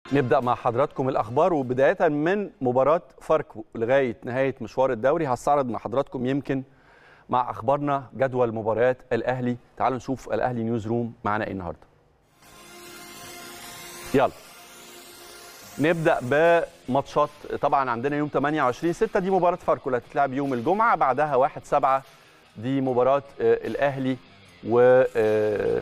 نبدا مع حضراتكم الاخبار وبدايه من مباراه فاركو لغايه نهايه مشوار الدوري هستعرض مع حضراتكم يمكن مع اخبارنا جدول مباريات الاهلي تعالوا نشوف الاهلي نيوز روم معانا ايه النهارده يلا نبدا بماتشات طبعا عندنا يوم 28 6 دي مباراه فاركو اللي هتتلعب يوم الجمعه بعدها 1 7 دي مباراه آه، الاهلي و آه،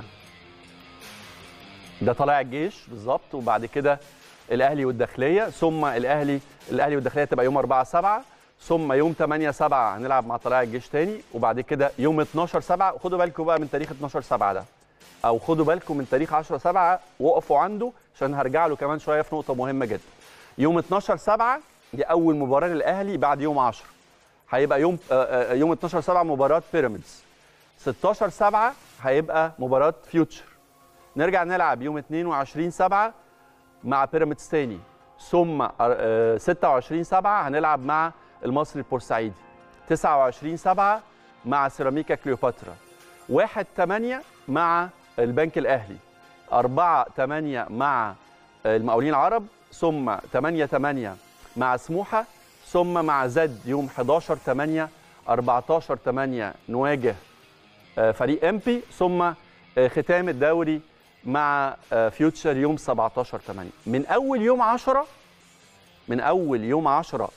ده طلائع الجيش بالظبط وبعد كده الاهلي والداخليه ثم الاهلي الاهلي والداخليه تبقى يوم 4 7 ثم يوم 8 7 هنلعب مع طلائع الجيش تاني وبعد كده يوم 12 7 خدوا بالكم بقى من تاريخ 12 7 ده او خدوا بالكم من تاريخ 10 7 وقفوا عنده عشان هرجع له كمان شويه في نقطه مهمه جدا يوم 12 7 دي اول مباراه للاهلي بعد يوم 10 هيبقى يوم آه، آه، يوم 12 7 مباراه بيراميدز 16 7 هيبقى مباراه فيوتشر نرجع نلعب يوم 22 7 مع بيراميدز تاني ثم آه، 26 7 هنلعب مع المصري البورسعيدي 29 7 مع سيراميكا كليوباترا 1 8 مع البنك الاهلي 4 8 مع المقاولين العرب ثم 8 8 مع سموحه ثم مع زد يوم 11 8 14 8 نواجه آه، فريق امبي ثم آه، ختام الدوري مع آه، فيوتشر يوم 17 8 من اول يوم 10 من اول يوم 10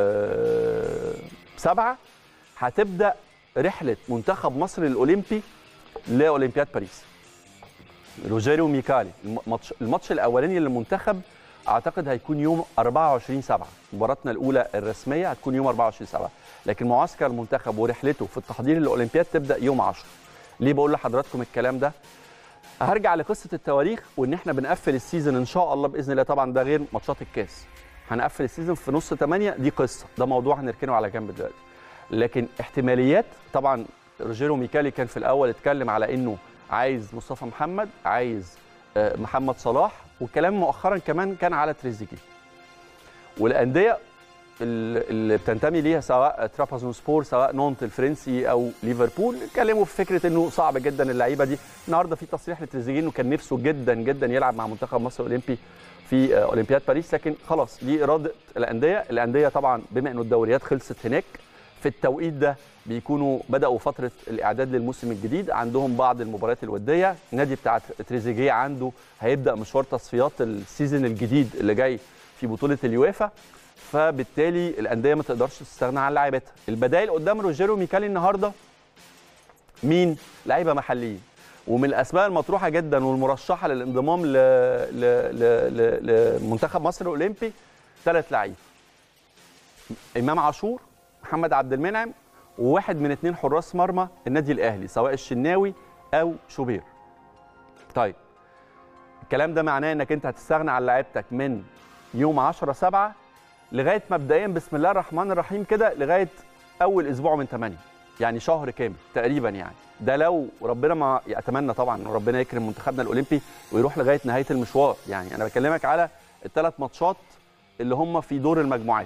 7 هتبدا رحله منتخب مصر الاولمبي لاولمبياد باريس روجيريو ميكالي الماتش الماتش الاولاني للمنتخب اعتقد هيكون يوم 24 7 مباراتنا الاولى الرسميه هتكون يوم 24 7 لكن معسكر المنتخب ورحلته في التحضير للاولمبياد تبدا يوم 10 ليه بقول لحضراتكم الكلام ده هرجع لقصه التواريخ وان احنا بنقفل السيزون ان شاء الله باذن الله طبعا ده غير ماتشات الكاس هنقفل السيزون في نص 8 دي قصه ده موضوع هنركنه على جنب دلوقتي لكن احتماليات طبعا روجيرو ميكالي كان في الاول اتكلم على انه عايز مصطفى محمد عايز آه، محمد صلاح والكلام مؤخرا كمان كان على تريزيجيه والانديه ال- اللي بتنتمي ليها سواء ترابازون سبور سواء نونت الفرنسي او ليفربول اتكلموا في فكره انه صعب جدا اللعيبه دي النهارده في تصريح لتريزيجيه انه كان نفسه جدا جدا يلعب مع منتخب مصر الاولمبي في آه، اولمبياد باريس لكن خلاص دي اراده الانديه الانديه طبعا بما انه الدوريات خلصت هناك في التوقيت ده بيكونوا بداوا فتره الاعداد للموسم الجديد عندهم بعض المباريات الوديه النادي بتاع تريزيجيه عنده هيبدا مشوار تصفيات السيزون الجديد اللي جاي في بطوله اليويفا فبالتالي الانديه ما تقدرش تستغنى عن لاعيبتها البدائل قدام روجيرو ميكالي النهارده مين لعيبه محليين ومن الاسماء المطروحه جدا والمرشحه للانضمام ل... ل... ل... ل... لمنتخب مصر الاولمبي ثلاث لعيبه امام عاشور محمد عبد المنعم وواحد من اثنين حراس مرمى النادي الاهلي سواء الشناوي او شوبير طيب الكلام ده معناه انك انت هتستغنى عن لعيبتك من يوم 10 7 لغايه مبدئيا بسم الله الرحمن الرحيم كده لغايه اول اسبوع من 8 يعني شهر كامل تقريبا يعني ده لو ربنا ما اتمنى طبعا ان ربنا يكرم منتخبنا الاولمبي ويروح لغايه نهايه المشوار يعني انا بكلمك على الثلاث ماتشات اللي هم في دور المجموعات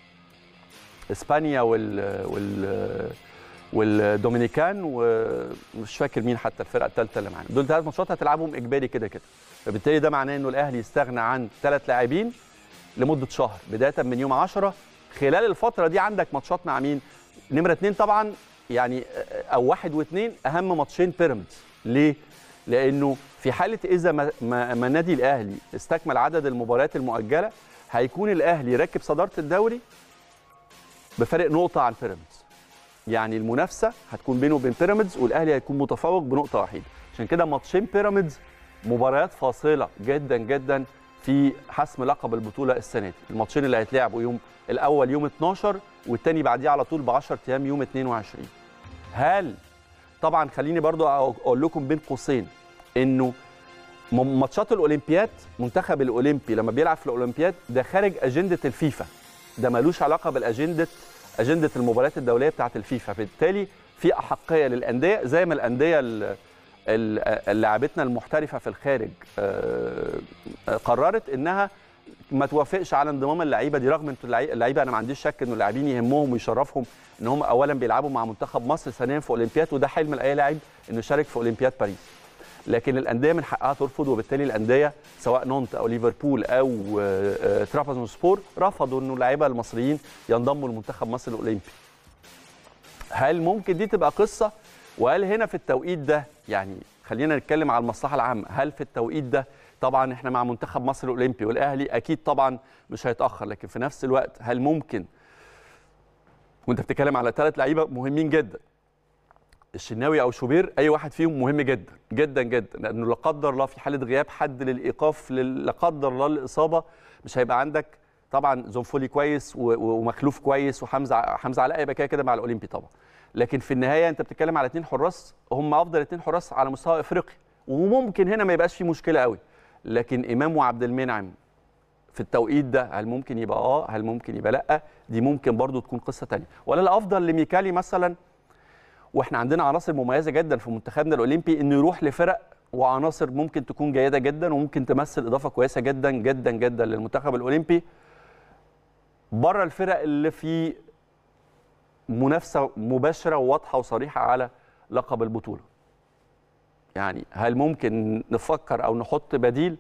اسبانيا وال وال والدومينيكان ومش فاكر مين حتى الفرقه الثالثه اللي معانا دول ثلاث ماتشات هتلعبهم اجباري كده كده فبالتالي ده معناه انه الاهلي يستغنى عن ثلاث لاعبين لمده شهر بدايه من يوم 10 خلال الفتره دي عندك ماتشات مع مين نمره اثنين طبعا يعني او واحد واثنين اهم ماتشين بيراميدز ليه لانه في حاله اذا ما, ما, ما النادي الاهلي استكمل عدد المباريات المؤجله هيكون الاهلي راكب صداره الدوري بفارق نقطه عن بيراميدز يعني المنافسه هتكون بينه وبين بيراميدز والاهلي هيكون متفوق بنقطه وحيده عشان كده ماتشين بيراميدز مباريات فاصله جدا جدا في حسم لقب البطوله السنه دي الماتشين اللي هيتلعبوا يوم الاول يوم 12 والتاني بعديه على طول ب 10 ايام يوم 22 هل طبعا خليني برضو اقول لكم بين قوسين انه م- ماتشات الاولمبياد منتخب الاولمبي لما بيلعب في الاولمبياد ده خارج اجنده الفيفا ده ملوش علاقه بالاجنده اجنده المباريات الدوليه بتاعه الفيفا بالتالي في احقيه للانديه زي ما الانديه ال- ال- لاعبتنا المحترفه في الخارج آه، آه، قررت انها ما توافقش على انضمام اللعيبه دي رغم ان اللعي- اللعيبه انا ما عنديش شك انه اللاعبين يهمهم ويشرفهم ان هم اولا بيلعبوا مع منتخب مصر ثانيا في اولمبياد وده حلم لاي لاعب انه يشارك في اولمبياد باريس لكن الانديه من حقها ترفض وبالتالي الانديه سواء نونت او ليفربول او آه، آه، ترابزون سبور رفضوا انه اللعيبه المصريين ينضموا لمنتخب مصر الاولمبي هل ممكن دي تبقى قصه وهل هنا في التوقيت ده يعني خلينا نتكلم على المصلحه العامه هل في التوقيت ده طبعا احنا مع منتخب مصر الاولمبي والاهلي اكيد طبعا مش هيتاخر لكن في نفس الوقت هل ممكن وانت بتتكلم على ثلاث لعيبه مهمين جدا الشناوي او شوبير اي واحد فيهم مهم جدا جدا جدا لانه لا قدر الله في حاله غياب حد للايقاف لل- لا قدر الله الاصابه مش هيبقى عندك طبعا زنفولي كويس و- و- ومخلوف كويس وحمزه حمزه علاء يبقى كده كده مع الاولمبي طبعا لكن في النهايه انت بتتكلم على اثنين حراس هم افضل اثنين حراس على مستوى افريقيا وممكن هنا ما يبقاش في مشكله قوي لكن امام وعبد المنعم في التوقيت ده هل ممكن يبقى اه هل ممكن يبقى لا دي ممكن برضو تكون قصه تانية ولا الافضل لميكالي مثلا واحنا عندنا عناصر مميزه جدا في منتخبنا الاولمبي انه يروح لفرق وعناصر ممكن تكون جيده جدا وممكن تمثل اضافه كويسه جدا جدا جدا للمنتخب الاولمبي بره الفرق اللي في منافسه مباشره وواضحه وصريحه على لقب البطوله يعني هل ممكن نفكر او نحط بديل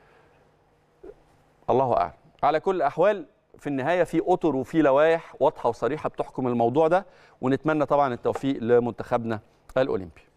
الله اعلم على كل الاحوال في النهايه في اطر وفي لوائح واضحه وصريحه بتحكم الموضوع ده ونتمنى طبعا التوفيق لمنتخبنا الاولمبي